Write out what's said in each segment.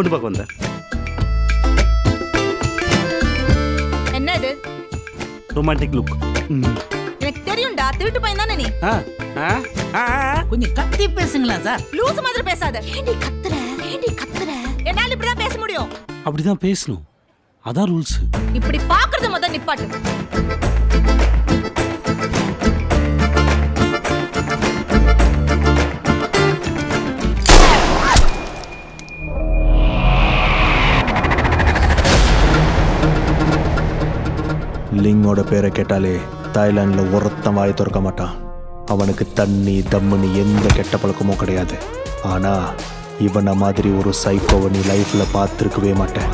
பொண்ணு பார்க்க வந்தேன் என்ன இது ரொமான்டிக் லுக் எனக்கு தெரியும்டா திருட்டு பையன் தானே நீ ஆ ஆ ஆ ஆ. கொஞ்சம் கத்தி பேசுங்களா சார் லூசு மாதிரி பேசாத ஏண்டி கத்துற ஏண்டி கத்துற என்னால இப்படிதான் பேச முடியும் அப்படிதான் பேசணும் அதான் ரூல்ஸ் இப்படி பாக்குறது முத நிப்பாட்டு லிங்கோட பேரை கேட்டாலே தாய்லாண்டில் ஒருத்தன் வாய் திறக்க மாட்டான் அவனுக்கு தண்ணி தம்முன்னு எந்த கெட்ட பழக்கமும் கிடையாது ஆனா இவனை மாதிரி ஒரு சைக்கோவை நீ லைஃப்ல பார்த்துருக்கவே மாட்டேன்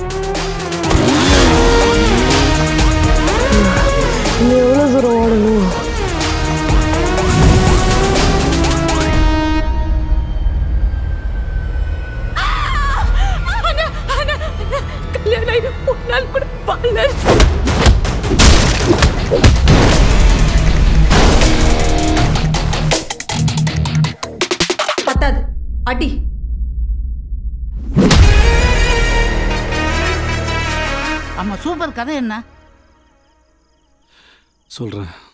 நீ எவ்வளோ தூரம் ஓடணும் கல்யாணம் ஆகி ஒரு நாள் கூட பால்ல பத்தாது அடி ஆமா சூப்பர் கதை என்ன சொல்றேன்